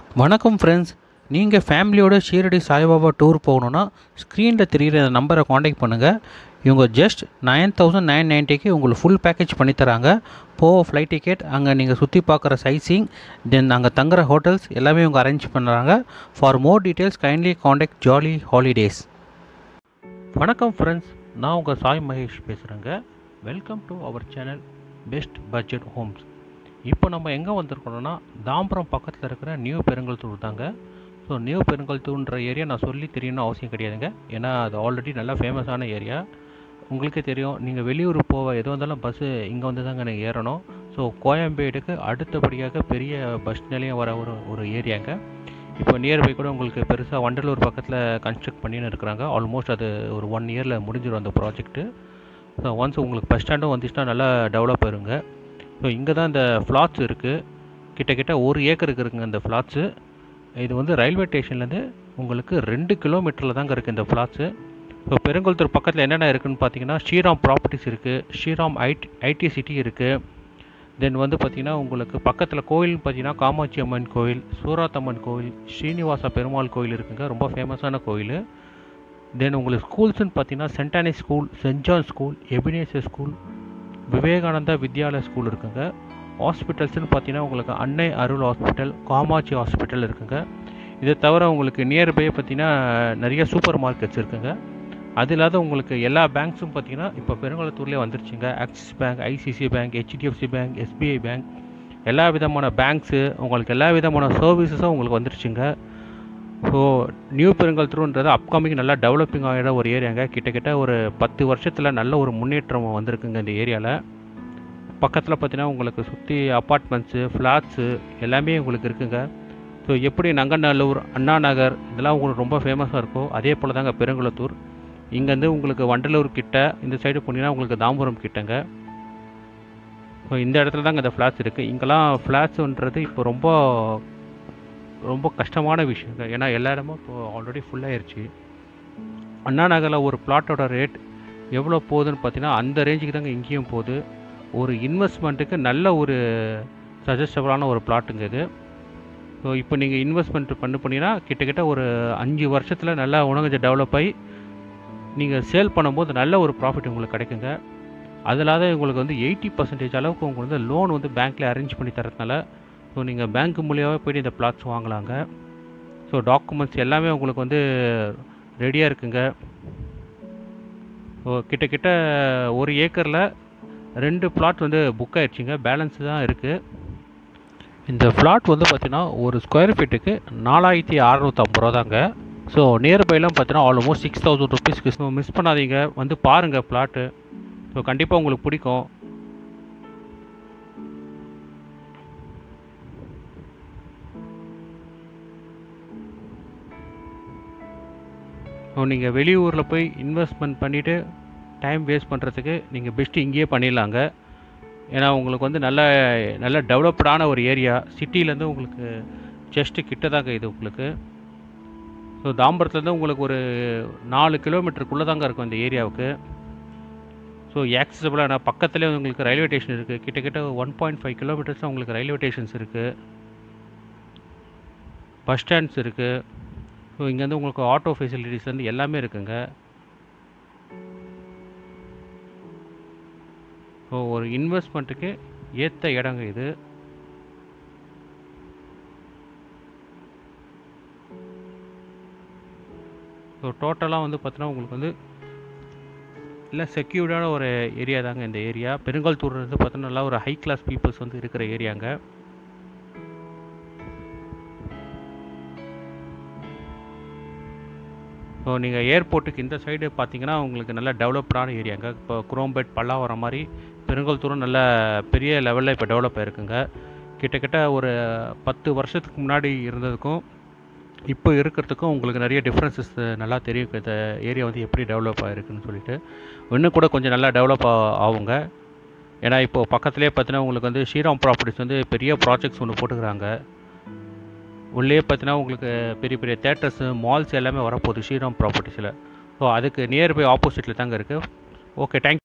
வணக்கம் ஃப்ரெண்ட்ஸ் நீங்கள் ஃபேமிலியோட ஷீரடி சாய்பாபா டூர் போகணுன்னா ஸ்க்ரீனில் தெரிகிற இந்த நம்பரை காண்டாக்ட் பண்ணுங்கள் இவங்க ஜஸ்ட் நைன் தௌசண்ட் நைன் நைன்ட்டிக்கு உங்களுக்கு ஃபுல் பேக்கேஜ் பண்ணி தராங்க போக ஃப்ளைட் டிக்கெட் அங்கே நீங்கள் சுற்றி பார்க்குற சைட்ஸிங் தென் அங்கே தங்குற ஹோட்டல்ஸ் எல்லாமே இவங்க அரேஞ்ச் பண்ணுறாங்க for more details kindly contact Jolly Holidays வணக்கம் ஃப்ரெண்ட்ஸ் நான் உங்கள் சாய் மகேஷ் பேசுகிறேங்க welcome to our channel best budget homes இப்போ நம்ம எங்கே வந்திருக்கோம்னா தாம்பரம் பக்கத்தில் இருக்கிற நியூ பெருங்கல்தூர் தாங்க ஸோ நியூ பெருங்கல்தூர்ன்ற ஏரியா நான் சொல்லி தெரியணும்னு அவசியம் கிடையாதுங்க ஏன்னா அது ஆல்ரெடி நல்லா ஃபேமஸான ஏரியா உங்களுக்கே தெரியும் நீங்கள் வெளியூர் போக எது வந்தாலும் பஸ்ஸு இங்கே வந்து தாங்க நீங்கள் ஏறணும் ஸோ கோயம்பேடுக்கு அடுத்தபடியாக பெரிய பஸ் நிலையம் வர ஒரு ஒரு ஏரியாங்க இப்போ நியர்பை கூட உங்களுக்கு பெருசாக வண்டலூர் பக்கத்தில் கன்ஸ்ட்ரக்ட் பண்ணின்னு இருக்கிறாங்க ஆல்மோஸ்ட் அது ஒரு ஒன் இயரில் முடிஞ்சிடும் அந்த ப்ராஜெக்ட்டு ஸோ ஒன்ஸ் உங்களுக்கு பஸ் ஸ்டாண்டும் வந்துச்சுன்னா நல்லா டெவலப் ஆயிருங்க ஸோ இங்கே தான் இந்த ஃப்ளாட்ஸ் இருக்குது கிட்டக்கிட்ட ஒரு ஏக்கருக்கு இருக்குங்க இந்த ஃப்ளாட்ஸு இது வந்து ரயில்வே ஸ்டேஷன்லேருந்து உங்களுக்கு ரெண்டு கிலோமீட்டரில் தாங்க இருக்குது இந்த ஃப்ளாட்ஸு ஸோ பெருங்குளத்தூர் பக்கத்தில் என்னென்ன இருக்குதுன்னு பார்த்தீங்கன்னா ஸ்ரீராம் ப்ராப்பர்ட்டிஸ் இருக்குது ஸ்ரீராம் ஐடி ஐடி சிட்டி இருக்குது தென் வந்து பார்த்திங்கன்னா உங்களுக்கு பக்கத்தில் கோயில்னு பார்த்தீங்கன்னா காமாட்சி அம்மன் கோயில் சூராத்தம்மன் கோயில் ஸ்ரீனிவாச பெருமாள் கோயில் இருக்குங்க ரொம்ப ஃபேமஸான கோயில் தென் உங்களுக்கு ஸ்கூல்ஸ்னு பார்த்தீங்கன்னா சென்டானி school Saint John school Ebenezer school Vivekananda Vidyalaya school இருக்குங்க ஹாஸ்பிட்டல்ஸ்னு பார்த்தீங்கன்னா உங்களுக்கு அன்னை அருள் ஹாஸ்பிட்டல் காமாட்சி ஹாஸ்பிட்டல் இருக்குங்க இதை தவிர உங்களுக்கு நியர்பை பார்த்தீங்கன்னா நிறைய சூப்பர் மார்க்கெட்ஸ் இருக்குங்க அது இல்லாத உங்களுக்கு எல்லா பேங்க்ஸும் பார்த்தீங்கன்னா இப்போ பெருங்குளத்தூர்லேயே வந்துருச்சுங்க Axis bank ICICI bank HDFC bank SBI bank எல்லா விதமான பேங்க்ஸு உங்களுக்கு எல்லா விதமான சர்வீசஸும் உங்களுக்கு வந்துருச்சுங்க ஸோ நியூ பெருங்கல்தூர்ன்றது அப்கமிங் நல்லா டெவலப்பிங் ஆகிற ஒரு ஏரியாங்க கிட்டத்தட்ட ஒரு பத்து வருஷத்தில் நல்ல ஒரு முன்னேற்றம் வந்திருக்குங்க இந்த ஏரியாவில் பக்கத்தில் பார்த்தீங்கன்னா உங்களுக்கு சுற்றி அப்பார்ட்மெண்ட்ஸு ஃப்ளாட்ஸு எல்லாமே உங்களுக்கு இருக்குங்க ஸோ எப்படி நங்கநல்லூர் அண்ணா நகர் இதெல்லாம் உங்களுக்கு ரொம்ப ஃபேமஸாக இருக்கும் அதே போல் தாங்க பெருங்குளத்தூர் இங்கேருந்து உங்களுக்கு வண்டலூர் கிட்ட இந்த சைடு போனீங்கன்னா உங்களுக்கு தாம்பரம் கிட்டங்க ஸோ இந்த இடத்துல தாங்க இந்த ஃப்ளாட்ஸ் இருக்குது இங்கெல்லாம் ஃப்ளாட்ஸுன்றது இப்போ ரொம்ப ரொம்ப கஷ்டமான விஷயங்க ஏன்னா எல்லா இடமும் இப்போ ஆல்ரெடி ஃபுல்லாகிருச்சு அண்ணா நகரில் ஒரு பிளாட்டோட ரேட் எவ்வளோ போகுதுன்னு பார்த்தீங்கன்னா அந்த ரேஞ்சுக்கு தாங்க இங்கேயும் போகுது ஒரு இன்வெஸ்ட்மெண்ட்டுக்கு நல்ல ஒரு சஜஸ்டபுளான ஒரு பிளாட்டுங்க இது ஸோ இப்போ நீங்கள் இன்வெஸ்ட்மெண்ட் பண்ணு பண்ணிங்கன்னா கிட்டத்தட்ட ஒரு அஞ்சு வருஷத்தில் நல்லா உணவு டெவலப் ஆகி நீங்கள் சேல் பண்ணும்போது நல்ல ஒரு ப்ராஃபிட் உங்களுக்கு கிடைக்குங்க அது இல்லாத உங்களுக்கு வந்து எயிட்டி பர்சன்டேஜ் அளவுக்கு உங்களுக்கு வந்து லோன் வந்து பேங்க்கில் அரேஞ்ச் பண்ணி தரதுனால ஸோ நீங்கள் பேங்க் மூலியமாக போய்ட்டு இந்த பிளாட்ஸ் வாங்கலாங்க ஸோ டாக்குமெண்ட்ஸ் எல்லாமே உங்களுக்கு வந்து ரெடியாக இருக்குங்க ஸோ கிட்டக்கிட்ட ஒரு ஏக்கரில் ரெண்டு பிளாட் வந்து புக் ஆயிடுச்சுங்க பேலன்ஸ் தான் இருக்குது இந்த ஃப்ளாட் வந்து பார்த்திங்கன்னா ஒரு ஸ்கொயர் ஃபீட்டுக்கு நாலாயிரத்தி அறநூற்றம்பது ரூபா தாங்க ஸோ நியர்பைலாம் பார்த்தீங்கன்னா ஆல்மோஸ்ட் சிக்ஸ் தௌசண்ட் ருபீஸ்க்கு மிஸ் பண்ணாதீங்க வந்து பாருங்கள் பிளாட்டு ஸோ கண்டிப்பாக உங்களுக்கு பிடிக்கும் ஸோ நீங்கள் வெளியூரில் போய் இன்வெஸ்ட்மெண்ட் பண்ணிவிட்டு டைம் வேஸ்ட் பண்ணுறதுக்கு நீங்கள் பெஸ்ட்டு இங்கேயே பண்ணிடலாங்க ஏன்னா உங்களுக்கு வந்து நல்ல நல்ல டெவலப்டான ஒரு ஏரியா சிட்டிலேருந்து உங்களுக்கு ஜஸ்ட்டு கிட்ட தாங்க இது உங்களுக்கு ஸோ தாம்பரத்துலேருந்து உங்களுக்கு ஒரு நாலு கிலோமீட்டருக்குள்ளே தாங்க இருக்கும் இந்த ஏரியாவுக்கு ஸோ ஆக்சசபிளான பக்கத்துலேயே உங்களுக்கு ரயில்வே ஸ்டேஷன் இருக்குது கிட்டத்தட்ட ஒன் பாயிண்ட் ஃபைவ் கிலோமீட்டர்ஸ் தான் உங்களுக்கு ரயில்வே ஸ்டேஷன்ஸ் இருக்குது பஸ் ஸ்டாண்ட்ஸ் இருக்குது ஸோ இங்கேருந்து உங்களுக்கு ஆட்டோ ஃபெசிலிட்டிஸ் வந்து எல்லாமே இருக்குங்க ஸோ ஒரு இன்வெஸ்ட்மெண்ட்டுக்கு ஏற்ற இடங்க இது ஸோ டோட்டலாக வந்து பார்த்தீங்கன்னா உங்களுக்கு வந்து இல்லை செக்யூர்டான ஒரு ஏரியா தாங்க இந்த ஏரியா பெருங்கல்தூர் வந்து பார்த்தீங்கன்னா நல்லா ஒரு ஹை கிளாஸ் பீப்புள்ஸ் வந்து இருக்கிற ஏரியாங்க ஸோ நீங்கள் ஏர்போர்ட்டுக்கு இந்த சைடு பார்த்தீங்கன்னா உங்களுக்கு நல்ல டெவலப்டான ஏரியாங்க இப்போ குரோம்பேட் பல்லாவரம் மாதிரி பெருங்கல்தூரம் நல்ல பெரிய லெவலில் இப்போ டெவலப் ஆயிருக்குங்க கிட்டத்தட்ட ஒரு பத்து வருஷத்துக்கு முன்னாடி இருந்ததுக்கும் இப்போ இருக்கிறதுக்கும் உங்களுக்கு நிறைய டிஃப்ரென்சஸ் நல்லா தெரியும் இந்த ஏரியா வந்து எப்படி டெவலப் ஆகிருக்குன்னு சொல்லிட்டு இன்னும் கூட கொஞ்சம் நல்லா டெவலப் ஆகுங்க ஏன்னா இப்போது பக்கத்துலேயே பார்த்தீங்கன்னா உங்களுக்கு வந்து ஸ்ரீராம் ப்ராப்பர்ட்டிஸ் வந்து பெரிய ப்ராஜெக்ட்ஸ் ஒன்று போட்டுக்கிறாங்க உள்ளே பார்த்தீங்கன்னா உங்களுக்கு பெரிய பெரிய தேட்டர்ஸு மால்ஸ் எல்லாமே வரப்போகுது ஸ்ரீராம் ப்ராப்பர்ட்டிஸில் ஸோ அதுக்கு நியர்பை ஆப்போசிட்டில் தாங்க இருக்குது ஓகே தேங்க்